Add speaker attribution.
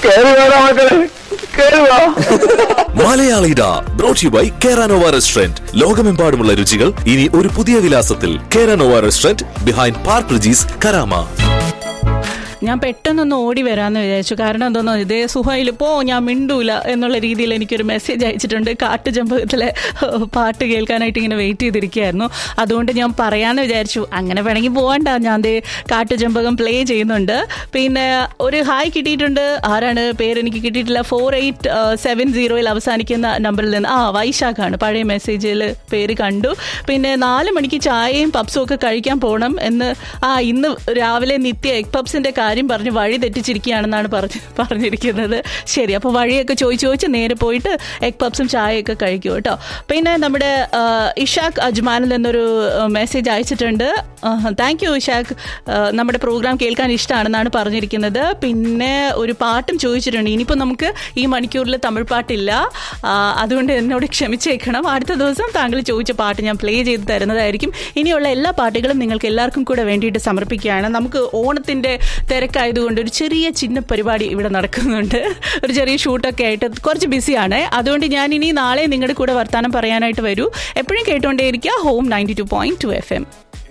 Speaker 1: കേറി വേണം മക്കളെ കേറി വാ
Speaker 2: മലയാളിഡ brought you by Keranova restaurant ലോകമെമ്പാടുമുള്ള രുചികൾ ഇനി ഒരു പുതിയ വിലാസത്തിൽ Keranova restaurant behind Park Regis Karama
Speaker 3: ഞാൻ പെട്ടെന്നൊന്ന് ഓടി വരാമെന്ന് വിചാരിച്ചു കാരണം എന്തോന്നോ ഇതേ സുഹയിൽ പോ ഞാൻ മിണ്ടൂല എന്നുള്ള രീതിയിൽ എനിക്കൊരു മെസ്സേജ് അയച്ചിട്ടുണ്ട് കാട്ടുചമ്പകത്തിലെ ഏഹ്, പാട്ട് കേൾക്കാനായിട്ട് ഇങ്ങനെ വെയിറ്റ് ചെയ്തിരിക്കുകയായിരുന്നു അതുകൊണ്ട് ഞാൻ പറയാമെന്ന് വിചാരിച്ചു അങ്ങനെ വേണമെങ്കിൽ പോകണ്ട ഞാൻ ദേ കാട്ടുചമ്പകം പ്ലേ ചെയ്യുന്നുണ്ട് പിന്നെ ഒരു ഹായ് കിട്ടിയിട്ടുണ്ട് ആരാണ് പേര് എനിക്ക് കിട്ടിയിട്ടില്ല ഫോർ എയ്റ്റ് സെവൻ സീറോയിൽ അവസാനിക്കുന്ന നമ്പറിൽ നിന്ന് ആ വൈശാഖാണ് പഴയ മെസ്സേജിൽ പേര് കണ്ടു പിന്നെ നാല് മണിക്ക് ചായയും പപ്സും ഒക്കെ കഴിക്കാൻ പോകണം എന്ന് ആ ഇന്ന് രാവിലെ നിത്യ എഗ് പപ്സിന്റെ കാര്യം പറഞ്ഞ് വഴി തെറ്റിച്ചിരിക്കുകയാണെന്നാണ് പറഞ്ഞ് പറഞ്ഞിരിക്കുന്നത് ശരി അപ്പോൾ വഴിയൊക്കെ ചോദിച്ച് ചോദിച്ച് നേരെ പോയിട്ട് എഗ് പപ്സും ചായയൊക്കെ കഴിക്കും കേട്ടോ പിന്നെ നമ്മുടെ ആ, ഇഷാഖ് അജ്മാനിൽ നിന്നൊരു മെസ്സേജ് അയച്ചിട്ടുണ്ട് താങ്ക് യു ഇഷാഖ് ആ, നമ്മുടെ പ്രോഗ്രാം കേൾക്കാൻ ഇഷ്ടമാണെന്നാണ് പറഞ്ഞിരിക്കുന്നത് പിന്നെ ഒരു പാട്ടും ചോദിച്ചിട്ടുണ്ട് ഇനിയിപ്പോൾ നമുക്ക് ഈ മണിക്കൂറിൽ തമിഴ് പാട്ടില്ല ആ, അതുകൊണ്ട് എന്നോട് ക്ഷമിച്ചേക്കണം അടുത്ത ദിവസം താങ്കൾ ചോദിച്ച പാട്ട് ഞാൻ പ്ലേ ചെയ്ത് തരുന്നതായിരിക്കും ഇനിയുള്ള എല്ലാ പാട്ടുകളും നിങ്ങൾക്ക് എല്ലാവർക്കും കൂടെ വേണ്ടിയിട്ട് സമർപ്പിക്കുകയാണ് നമുക്ക് ഓണത്തിൻ്റെ തിരക്കായതുകൊണ്ട് ഒരു ചെറിയ ചിന്ന പരിപാടി ഇവിടെ നടക്കുന്നുണ്ട് ഒരു ചെറിയ ഷൂട്ടൊക്കെ ആയിട്ട് കുറച്ച് ബിസിയാണ് അതുകൊണ്ട് ഞാൻ ഇനി നാളെ നിങ്ങളുടെ കൂടെ വർത്തമാനം പറയാനായിട്ട് വരൂ എപ്പോഴും കേട്ടുകൊണ്ടേയിരിക്കുക home ninety two point two F M